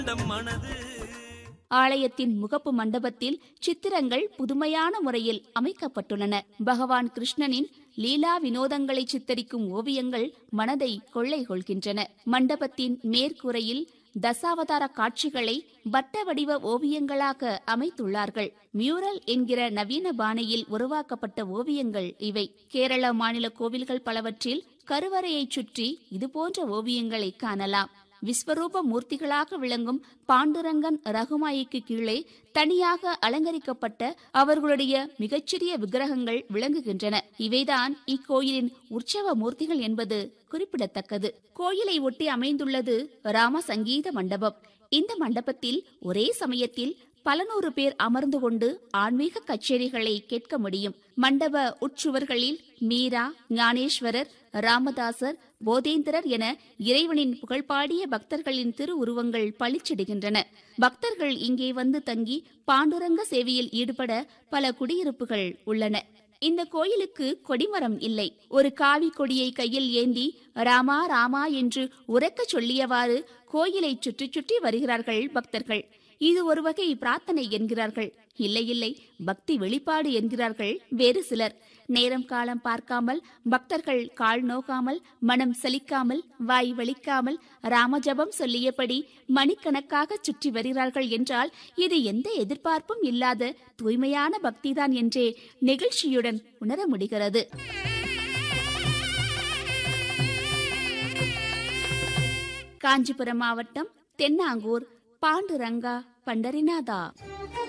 ஆலயத்தின் முகப்பு மண்டபத்தில் சித்திரங்கள் புதுமையான முறையில் அமைக்கப்பட்டுள்ளன பகவான் கிருஷ்ணனின் லீலா வினோதங்களை சித்தரிக்கும் ஓவியங்கள் மனதை கொள்ளை கொள்கின்றன மண்டபத்தின் மேற்கூரையில் தசாவதார காட்சிகளை வட்ட வடிவ ஓவியங்களாக அமைத்துள்ளார்கள் மியூரல் என்கிற நவீன பாணியில் உருவாக்கப்பட்ட ஓவியங்கள் இவை கேரள மாநில கோவில்கள் பலவற்றில் கருவறையைச் சுற்றி இதுபோன்ற ஓவியங்களை காணலாம் விஸ்வரூப மூர்த்திகளாக விளங்கும் பாண்டுரங்கன் ரகுமாயிக்கு கீழே தனியாக அலங்கரிக்கப்பட்ட அவர்களுடைய மிகச்சிறிய விக்கிரகங்கள் விளங்குகின்றன இவைதான் இக்கோயிலின் உற்சவ மூர்த்திகள் என்பது குறிப்பிடத்தக்கது கோயிலை ஒட்டி அமைந்துள்ளது ராம சங்கீத மண்டபம் இந்த மண்டபத்தில் ஒரே சமயத்தில் பல நூறு பேர் அமர்ந்து கொண்டு ஆன்மீக கச்சேரிகளை கேட்க முடியும் மண்டப உட்சுவர்களில் மீரா ஞானேஸ்வரர் ராமதாசர் போதேந்திரர் என இறைவனின் புகழ்பாடிய பக்தர்களின் திருவுருவங்கள் பளிச்சிடுகின்றன பக்தர்கள் இங்கே வந்து தங்கி பாண்டுரங்க சேவையில் ஈடுபட பல குடியிருப்புகள் உள்ளன இந்த கோயிலுக்கு கொடிமரம் இல்லை ஒரு காவி கொடியை கையில் ஏந்தி ராமா ராமா என்று உறக்கச் சொல்லியவாறு கோயிலை சுற்றி சுற்றி வருகிறார்கள் பக்தர்கள் இது ஒரு வகை பிரார்த்தனை என்கிறார்கள் இல்லை இல்லை பக்தி வெளிப்பாடு என்கிறார்கள் வேறு சிலர் நேரம் காலம் பார்க்காமல் பக்தர்கள் கால் நோகாமல் மனம் சலிக்காமல் வாய் வலிக்காமல் ராமஜபம் சொல்லியபடி மணிக்கணக்காக சுற்றி வருகிறார்கள் என்றால் இது எந்த எதிர்பார்ப்பும் இல்லாத தூய்மையான பக்திதான் என்றே நெகிழ்ச்சியுடன் உணர முடிகிறது காஞ்சிபுரம் மாவட்டம் தென்னாங்கூர் பாண்டுரங்கா பண்டரிநாதா